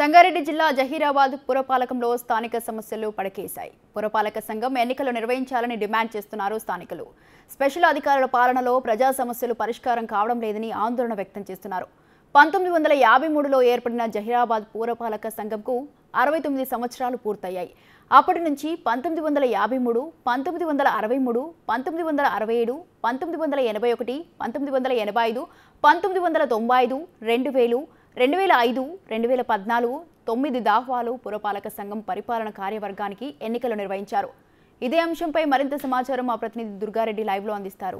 సంగారెడ్డి జిల్లా జహీరాబాద్ పురపాలకంలో స్థానిక సమస్యలు పడకేశాయి పురపాలక సంఘం ఎన్నికలు నిర్వహించాలని డిమాండ్ చేస్తున్నారు స్థానికులు స్పెషల్ అధికారుల పాలనలో ప్రజా సమస్యలు పరిష్కారం కావడం లేదని ఆందోళన వ్యక్తం చేస్తున్నారు పంతొమ్మిది వందల యాభై మూడులో ఏర్పడిన జహీరాబాద్ పురపాలక సంఘంకు అరవై తొమ్మిది సంవత్సరాలు పూర్తయ్యాయి అప్పటి నుంచి పంతొమ్మిది వందల యాభై మూడు పంతొమ్మిది వందల అరవై మూడు పంతొమ్మిది వందల అరవై ఏడు పంతొమ్మిది వందల ఎనభై ఒకటి పంతొమ్మిది వందల ఎనభై ఐదు పంతొమ్మిది వందల తొంభై ఐదు రెండు వేలు రెండు వేల ఐదు రెండు వేల పద్నాలుగు తొమ్మిది దాహ్వాలు పురపాలక సంఘం పరిపాలన కార్యవర్గానికి ఎన్నికలు నిర్వహించారు ఇదే అంశంపై మరింత సమాచారం మా ప్రతినిధి దుర్గారెడ్డి లైవ్లో అందిస్తారు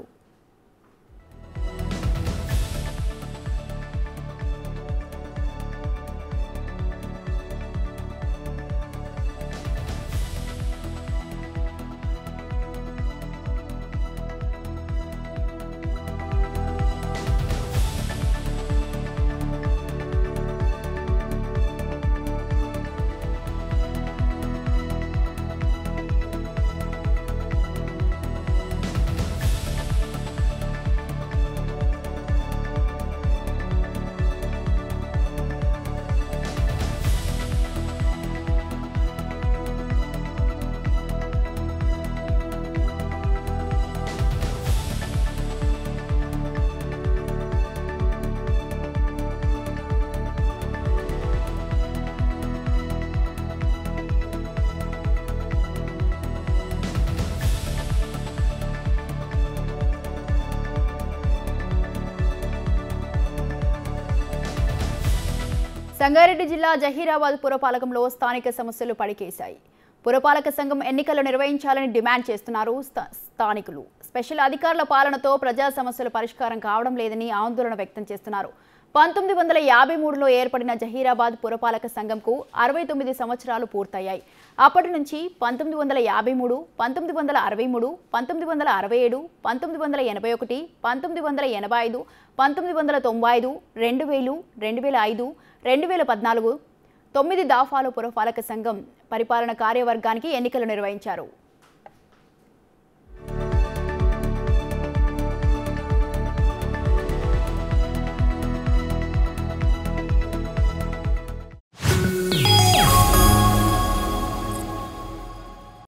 సంగారెడ్డి జిల్లా జహీరాబాద్ పురపాలకంలో స్థానిక సమస్యలు పడికేశాయి పురపాలక సంఘం ఎన్నికలు నిర్వహించాలని డిమాండ్ చేస్తున్నారు స్థా- స్థానికులు స్పెషల్ అధికారుల పాలనతో ప్రజా సమస్యలు పరిష్కారం కావడం లేదని ఆందోళన వ్యక్తం చేస్తున్నారు పంతొమ్మిది వందల యాభై మూడులో ఏర్పడిన జహీరాబాద్ పురపాలక సంఘంకు అరవై తొమ్మిది సంవత్సరాలు పూర్తయ్యాయి అప్పటి నుంచి పంతొమ్మిది వందల యాభై మూడు పంతొమ్మిది వందల అరవై మూడు పంతొమ్మిది వందల అరవై ఏడు పంతొమ్మిది వందల ఎనభై ఒకటి పంతొమ్మిది వందల ఎనభై ఐదు పంతొమ్మిది వందల తొంభై ఐదు రెండు వేలు రెండు వేల ఐదు రెండు వేల పద్నాలుగు తొమ్మిది దాఫాలు పురపాలక సంఘం పరిపాలన కార్యవర్గానికి ఎన్నికలు నిర్వహించారు